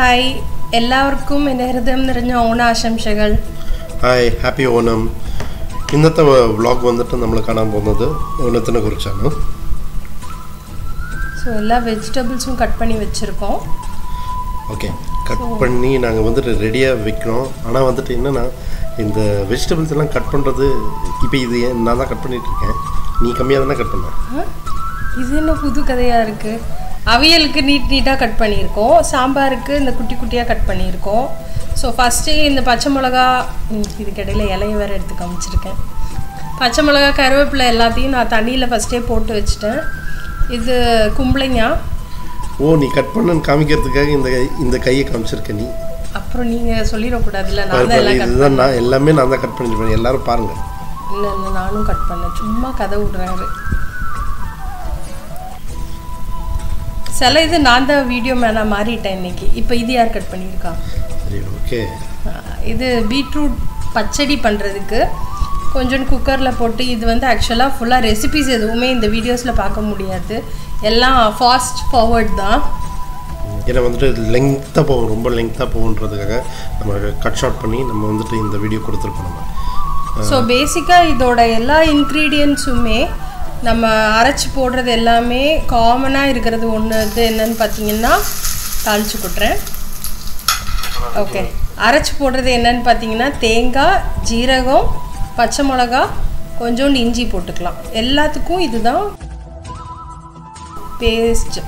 Hi എല്ലാവർക്കും എൻ്റെ ഹൃദയം നിറഞ്ഞ ഓണാശംസകൾ ഹായ് ഹാപ്പി ഓണം ഇന്നത്തെ വ്ളോഗ് വന്നിട്ട് നമ്മൾ കാണാൻ പോകുന്നത് ഓണത്തിനെ കുറിച്ചാണ് ஸோ எல்லா வெஜிடபிள்ஸும் கட் பண்ணி வச்சுருக்கோம் ஓகே கட் பண்ணி நாங்கள் வந்துட்டு ரெடியாக வைக்கிறோம் ஆனால் வந்துட்டு என்னென்னா இந்த வெஜிடபிள்ஸ் எல்லாம் கட் பண்ணுறது இப்போ இது ஏன் நான் தான் கட் பண்ணிட்டு இருக்கேன் நீ கம்மியாக தானே கட் பண்ண இது என்ன புது கதையாக இருக்குது அவியலுக்கு நீட் நீட்டாக கட் பண்ணியிருக்கோம் சாம்பாருக்கு இந்த குட்டி குட்டியாக கட் பண்ணியிருக்கோம் ஸோ ஃபஸ்ட்டு இந்த பச்சை மிளகா ம், இதுக்கிடையில இலைய வேறு எடுத்து காமிச்சிருக்கேன் பச்சை மிளகா கருவேப்பிலை எல்லாத்தையும் நான் தண்ணியில் ஃபஸ்ட்டே போட்டு வச்சுட்டேன் இது கும்பளைங்க ஓ நீ கட் பண்ணுன்னு காமிக்கிறதுக்காக இந்த இந்த கையை காமிச்சிருக்க நீ அப்புறம் நீங்கள் சொல்லிடக்கூடாதுல்ல பாரு, நான் தான் பாரு, எல்லாம் கட் இதுதான் நான் எல்லாமே நான் தான் கட் பண்ணிருப்பேன் எல்லாரும் பாருங்கள் இல்லை இல்லை நானும் கட் பண்ணேன் சும்மா கதை விடுறாரு சில இது நான் தான் வீடியோ மேனாக மாறிட்டேன் இன்னைக்கு இப்போ இது யார் கட் பண்ணியிருக்கா சரி ஓகே ஆஹ் இது பீட்ரூட் பச்சடி பண்ணுறதுக்கு கொஞ்சம் குக்கரில் போட்டு இது வந்து ஆக்சுவலாக ஃபுல்லாக ரெசிபிஸ் எதுவுமே இந்த வீடியோஸில் பார்க்க முடியாது எல்லாம் ஃபாஸ்ட் ஃபார்வர்ட் தான் ஏன்னா வந்துட்டு லெங்க்த்தாக போகும் ரொம்ப லெங்க்த்தாக போகுன்றதுக்காக நம்ம கட் ஷார்ட் பண்ணி நம்ம வந்துட்டு இந்த வீடியோ கொடுத்துருப்போம் நம்ம ஸோ பேசிக்காக இதோட எல்லா இன்க்ரீடியன்ஸுமே நம்ம அரைச்சி போடுறது எல்லாமே காமனாக இருக்கிறது ஒன்று இது என்னன்னு பார்த்தீங்கன்னா தாளிச்சு கொட்டுறேன் ஓகே அரைச்சி போடுறது என்னன்னு பார்த்தீங்கன்னா தேங்காய் ஜீரகம் பச்சை மிளகா கொஞ்சோண்டு இஞ்சி போட்டுக்கலாம் எல்லாத்துக்கும் இதுதான் பேஸ்ட்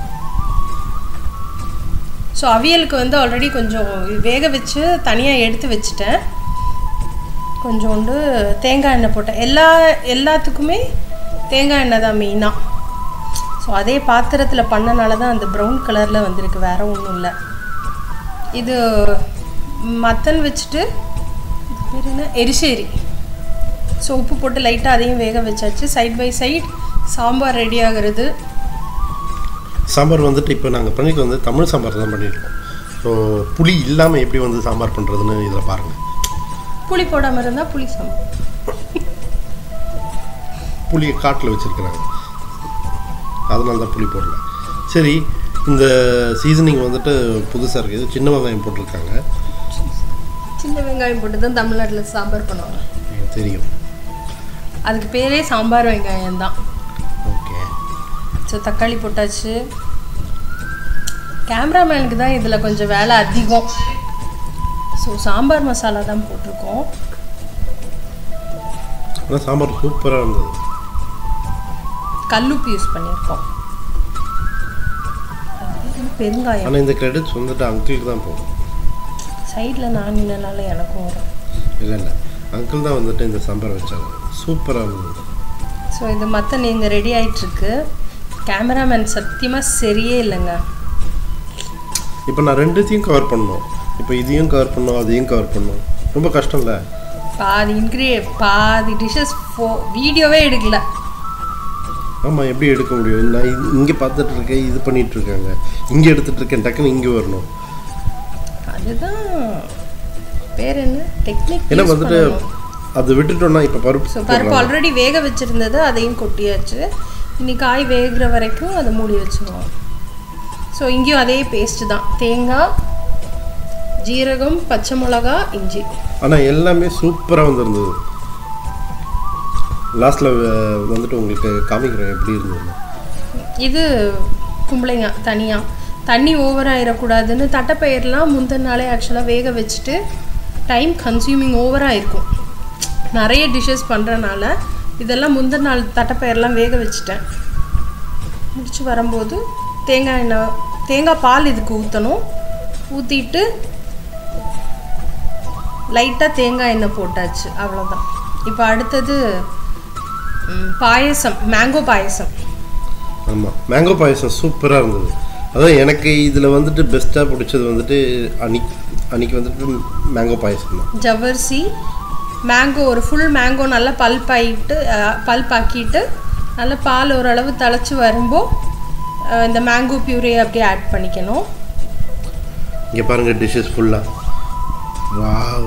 ஸோ அவியலுக்கு வந்து ஆல்ரெடி கொஞ்சம் வேக வச்சு தனியாக எடுத்து வச்சுட்டேன் கொஞ்சோண்டு தேங்காய் எண்ணெய் போட்டேன் எல்லா எல்லாத்துக்குமே தேங்காய் எண்ணெய் தான் மெயினாக ஸோ அதே பாத்திரத்தில் பண்ணனால தான் அந்த ப்ரௌன் கலரில் வந்திருக்கு வேறு ஒன்றும் இல்லை இது மத்தன் வச்சுட்டு இது பேர் என்ன எரிசேரி ஸோ உப்பு போட்டு லைட்டாக அதையும் வேக வச்சாச்சு side by side sambar ready ஆகிறது சாம்பார் வந்துட்டு இப்போ நாங்கள் பண்ணிட்டு வந்து தமிழ் சாம்பார் தான் பண்ணியிருக்கோம் ஸோ புளி இல்லாமல் எப்படி வந்து சாம்பார் பண்ணுறதுன்னு இதில் பாருங்கள் புளி போடாமல் இருந்தால் புளி சாம்பார் புளியை காட்டில் வச்சுருக்குறாங்க அதனால தான் புளி போடல சரி இந்த சீசனிங் வந்துட்டு புதுசாக இருக்குது சின்ன வெங்காயம் போட்டிருக்காங்க சின்ன வெங்காயம் போட்டு தான் தமிழ்நாட்டில் சாம்பார் பண்ணுவாங்க எனக்கு தெரியும் அதுக்கு பேரே சாம்பார் வெங்காயம் தான் ஓகே ஸோ தக்காளி போட்டாச்சு கேமராமேனுக்கு தான் இதில் கொஞ்சம் வேலை அதிகம் ஸோ சாம்பார் மசாலா தான் போட்டிருக்கோம் ஆனால் சாம்பார் சூப்பராக இருந்தது கல்லுப்பு யூஸ் பண்ணியிருக்கோம் பெருங்காயம் ஆனால் இந்த கிரெடிட்ஸ் வந்துட்டு அங்கிளுக்கு தான் போகும் சைடில் நான் நின்னனால எனக்கும் வரும் இல்லை இல்லை அங்கிள் தான் வந்துட்டு இந்த சாம்பார் வச்சாங்க சூப்பராக இருந்தது ஸோ இது மற்ற நீங்கள் ரெடி ஆயிட்டிருக்கு கேமராமேன் சத்தியமாக சரியே இல்லைங்க இப்போ நான் ரெண்டுத்தையும் கவர் பண்ணணும் இப்போ இதையும் கவர் பண்ணணும் அதையும் கவர் பண்ணணும் ரொம்ப கஷ்டம்ல பாதி இன்க்ரீ பாதி டிஷ்ஷஸ் ஃபோ வீடியோவே எடுக்கல ஆமாம் எப்படி எடுக்க முடியும் நான் இது இங்கே பார்த்துட்டு இருக்கேன் இது பண்ணிட்டு இருக்காங்க இங்கே எடுத்துட்டு இருக்கேன் டக்குன்னு இங்கே வரணும் அதுதான் பேர் என்ன டெக்னிக் ஏன்னா வந்துட்டு அதை விட்டுட்டோம்னா இப்போ பருப்பு ஸோ பருப்பு ஆல்ரெடி வேக வச்சுருந்தது அதையும் கொட்டியாச்சு இனி காய் வேகிற வரைக்கும் அதை மூடி வச்சுருவோம் ஸோ இங்கேயும் அதே பேஸ்ட்டு தான் தேங்காய் ஜீரகம் பச்சை மிளகா இஞ்சி ஆனால் எல்லாமே சூப்பராக வந்திருந்தது லாஸ்ட்டில் வந்துட்டு உங்களுக்கு காமிக்கிறேன் எப்படி இருந்தது இது கும்பளைங்க தனியாக தண்ணி ஓவர் ஆயிடக்கூடாதுன்னு தட்டைப்பயிரெலாம் முந்தின நாளே ஆக்சுவலாக வேக வச்சுட்டு டைம் கன்சியூமிங் ஓவராக இருக்கும் நிறைய டிஷ்ஷஸ் பண்ணுறனால இதெல்லாம் முந்தின நாள் தட்டைப்பயிரெலாம் வேக வச்சுட்டேன் முடிச்சு வரும்போது தேங்காய் எண்ணெய் தேங்காய் பால் இதுக்கு ஊற்றணும் ஊற்றிட்டு லைட்டாக தேங்காய் எண்ணெய் போட்டாச்சு அவ்வளோதான் இப்போ அடுத்தது ம், பாயசம் மேங்கோ பாயசம் ஆமாம் மேங்கோ பாயசம் சூப்பராக இருந்தது அதான் எனக்கு இதில் வந்துட்டு பெஸ்ட்டாக பிடிச்சது வந்துட்டு அன்னைக்கு அன்னைக்கு வந்துட்டு மேங்கோ பாயசம் தான் ஜவ்வரிசி மேங்கோ ஒரு ஃபுல் மேங்கோ நல்லா பல்ப் ஆகிட்டு பல்ப் ஆக்கிட்டு நல்லா பால் ஓரளவு திளச்சி வரும்போ அஹ், இந்த மேங்கோ பியூரே அப்படியே ஆட் பண்ணிக்கணும் இங்கே பாருங்கள் டிஷ்ஷஸ் ஃபுல்லாக வாவ்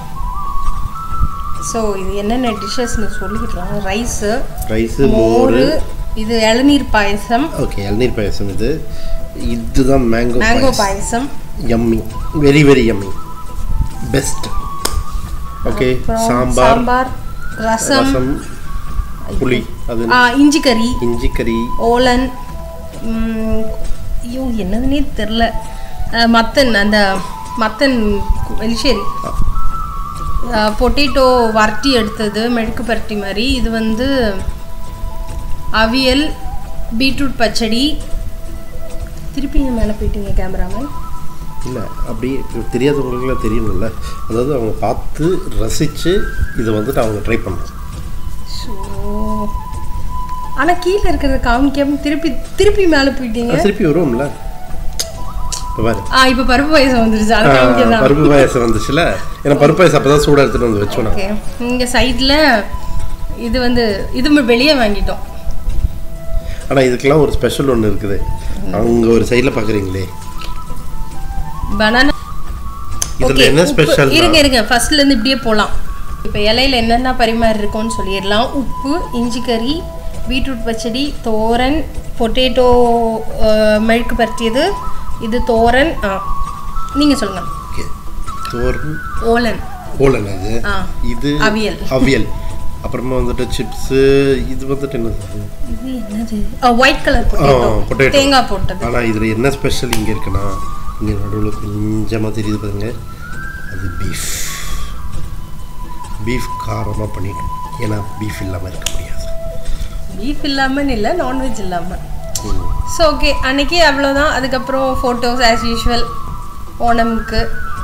ஸோ இது என்னென்ன டிஷ்ஷஸ்னு சொல்லிடுறோம் ரைஸு ரைஸு மோர் மோர் இது இளநீர் பாயசம் ஓகே இளநீர் பாயசம் இது இதுதான் mango mango payasam yummy very very yummy best okay அப்புறம் சாம்பார் சாம்பார் ரசம் ரசம் புளி அது ஆ, இஞ்சி கறி இஞ்சி கறி ஓலன் ம், ஐயோ என்னதுன்னே தெரில மத்தன் அந்த மத்தன் வெளிச்சேரி பொட்டேட்டோ வறட்டி எடுத்தது மெழுக்கு பரட்டி மாதிரி இது வந்து அவியல் பீட்ரூட் பச்சடி திருப்பி இங்க மேலே போயிட்டீங்க கேமராமேன் இல்லை அப்படி தெரியாதவங்களுக்குலாம் தெரியணும்ல அதாவது அவங்க பார்த்து ரசித்து இதை வந்துட்டு அவங்க ட்ரை பண்ணணும் ஸோ ஆனால் கீழே இருக்கிறத காமிக்காம திருப்பி திருப்பி மேலே போயிட்டீங்க அது திருப்பி வருவோம்ல இப்போ பாரு ஆ இப்போ பருப்பு பாயசம் வந்துருச்சு அதை ஆ, காமிக்கலாம் பருப்பு பாயசம் வந்துச்சுல ஏன்னா பருப்பு பாயசம் அப்போ தான் சூடாக எடுத்துகிட்டு வந்து வச்சோம் நான் ஓகே இங்கே சைடில் இது வந்து இது வெளியே வாங்கிட்டோம் ஆனால் இதுக்கெல்லாம் ஒரு ஸ்பெஷல் ஒன்று இருக்குது அங்கே ஒரு சைடில் பார்க்குறீங்களே பனானா இதில் என்ன ஸ்பெஷல் இருங்க இருங்க ஃபர்ஸ்ட்ல இருந்து இப்படியே போகலாம் இப்போ இலையில என்னென்ன பரிமாறி இருக்கோன்னு சொல்லிடலாம் உப்பு இஞ்சி curry beetroot pachadi thoran potato mezhukku பரட்டியது இது தோரன் ஆ நீங்கள் சொல்லுங்க ஓகே தோரன் ஓலன் ஓலன் அது ஆ இது அவியல். அவியல் அப்புறமா வந்துட்டு சிப்ஸு இது வந்துட்டு என்னது இது என்னது ஒயிட் கலர் ஆ பொட்டேட்டோ பொட்டேட்டோ தேங்காய் போட்டது ஆனால் இதில் என்ன ஸ்பெஷல் இங்கே இருக்குன்னா இங்கே நடுவில் கொஞ்சமாக தெரியுது பாருங்க அது பீஃப் பீஃப் காரமாக பண்ணிட்டோம் ஏன்னா பீஃப் இல்லாமல் இருக்க முடியாது பீஃப் இல்லாமல் இல்லை நான்வெஜ் இல்லாமல் ம். ஸோ ஓகே அன்னைக்கு அவ்வளோதான் அதுக்கப்புறம் ஃபோட்டோஸ் ஆஸ் யூஷுவல் ஓணம்க்கு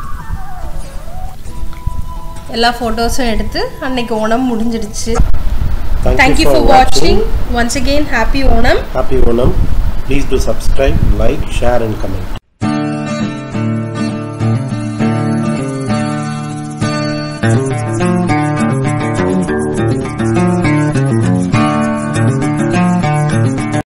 எல்லா ஃபோட்டோஸும் எடுத்து அன்னைக்கு ஓணம் முடிஞ்சிடுச்சு Thank thank you you for for வாட்சிங் once again happy Onam Happy Onam. Please do subscribe, like, share and comment.